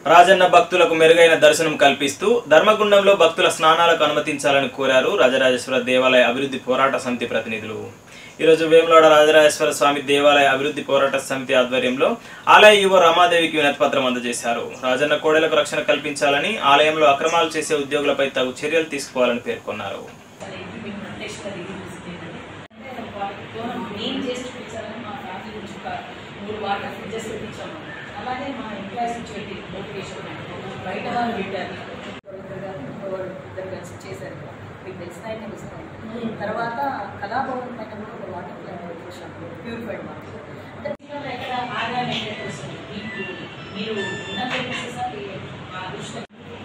రాజన్న భక్తులకు మెరుగైన దర్శనం కల్పిస్తూ ధర్మగుండంలో భక్తుల స్నానాలకు అనుమతించాలని కోరారు రాజరాజేశ్వర దేవాలయ అభివృద్ధి పోరాట సమితి ప్రతినిధులు ఈరోజు వేములవాడ రాజరాజేశ్వర స్వామి దేవాలయ అభివృద్ధి పోరాట సమితి ఆధ్వర్యంలో ఆలయ యువ రమాదేవికి వినతిపత్రం అందజేశారు రాజన్న కోడెలకు రక్షణ కల్పించాలని ఆలయంలో అక్రమాలు చేసే ఉద్యోగులపై తగు చర్యలు తీసుకోవాలని పేర్కొన్నారు నేను చేసి చూపించాలని మా ఫ్యామిలీ నుంచి ఒక మూడు వాటర్ ఫ్రిడ్జెస్ తెప్పించాము అలాగే మా ఎంప్లాయీస్ నుంచి మోటివేషన్ బయట వాళ్ళు పెట్టారు ఇద్దరు కలిసి చేశారు మీకు తెలిసిన ఆయన ఇస్తాం తర్వాత కళాభవన్ పైన కూడా ఒక వాటర్ ప్లాంట్ చేశాము ప్యూరిఫైడ్ వాటర్ అంటే పిల్లలు ఎక్కడ ఆదాయం ఎక్కడ వస్తుంది మీకు మీరు ఉన్నట్టు సార్ మా దృష్టి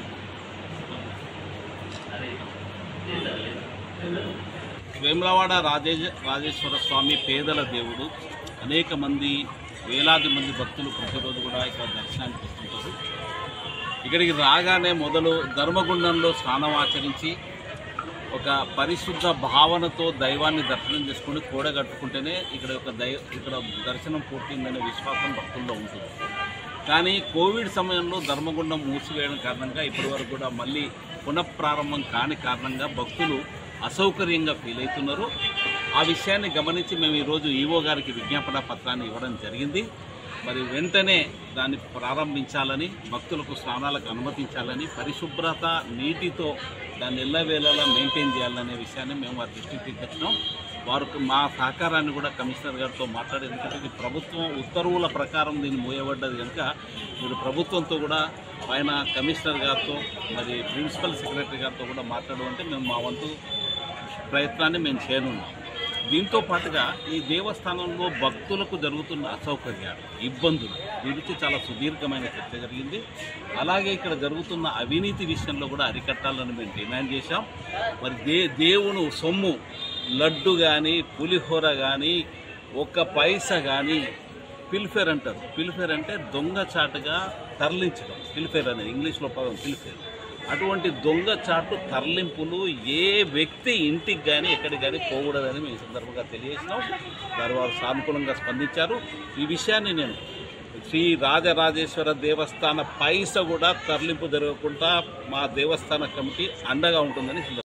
వేములవాడ రాజేజ రాజేశ్వర స్వామి పేదల దేవుడు అనేక మంది వేలాది మంది భక్తులు ప్రతిరోజు కూడా ఇక్కడ దర్శనానికి వస్తుంటారు ఇక్కడికి రాగానే మొదలు ధర్మగుండంలో స్నానం ఆచరించి ఒక పరిశుద్ధ భావనతో దైవాన్ని దర్శనం చేసుకుని కూడగట్టుకుంటేనే ఇక్కడ ఒక దై ఇక్కడ దర్శనం పూర్తిందనే విశ్వాసం భక్తుల్లో ఉంటుంది కానీ కోవిడ్ సమయంలో ధర్మగుండం మూసివేయడం కారణంగా ఇప్పటి వరకు కూడా మళ్ళీ పునఃప్రారంభం కాని కారణంగా భక్తులు అసౌకర్యంగా ఫీల్ అవుతున్నారు ఆ విషయాన్ని గమనించి మేము ఈరోజు ఈవో గారికి విజ్ఞాపన పత్రాన్ని ఇవ్వడం జరిగింది మరి వెంటనే దాన్ని ప్రారంభించాలని భక్తులకు స్నానాలకు అనుమతించాలని పరిశుభ్రత నీటితో దాన్ని ఎల్లవేళలా మెయింటైన్ చేయాలనే విషయాన్ని మేము వారి దృష్టికి తీసుకొచ్చినాం వారు మా సహకారాన్ని కూడా కమిషనర్ గారితో మాట్లాడి ఎందుకంటే ఇది ప్రభుత్వం ఉత్తర్వుల ప్రకారం దీన్ని మూయబడ్డది కనుక మీరు ప్రభుత్వంతో కూడా పైన కమిషనర్ గారితో మరి ప్రిన్సిపల్ సెక్రటరీ గారితో కూడా మాట్లాడమంటే మేము మా వంతు ప్రయత్నాన్ని మేము చేయనున్నాం దీంతో పాటుగా ఈ దేవస్థానంలో భక్తులకు జరుగుతున్న అసౌకర్యాలు ఇబ్బందులు గురించి చాలా సుదీర్ఘమైన చర్చ జరిగింది అలాగే ఇక్కడ జరుగుతున్న అవినీతి విషయంలో కూడా అరికట్టాలని మేము డిమాండ్ చేశాం మరి దే దేవుని సొమ్ము లడ్డు కానీ పులిహోర కానీ ఒక పైస కానీ పిల్ఫేర్ అంటారు పిల్ఫేర్ అంటే దొంగచాటుగా తరలించడం పిల్ఫేర్ అనేది ఇంగ్లీష్లో పదం పిల్ఫేర్ అటువంటి దొంగచాటు తరలింపులు ఏ వ్యక్తి ఇంటికి కానీ ఎక్కడికి కానీ పోకూడదని మేము ఈ సందర్భంగా తెలియజేసినాం దాని వారు సానుకూలంగా స్పందించారు ఈ విషయాన్ని నేను శ్రీ రాజరాజేశ్వర దేవస్థాన పైస కూడా తరలింపు జరగకుండా మా దేవస్థాన కమిటీ అండగా ఉంటుందని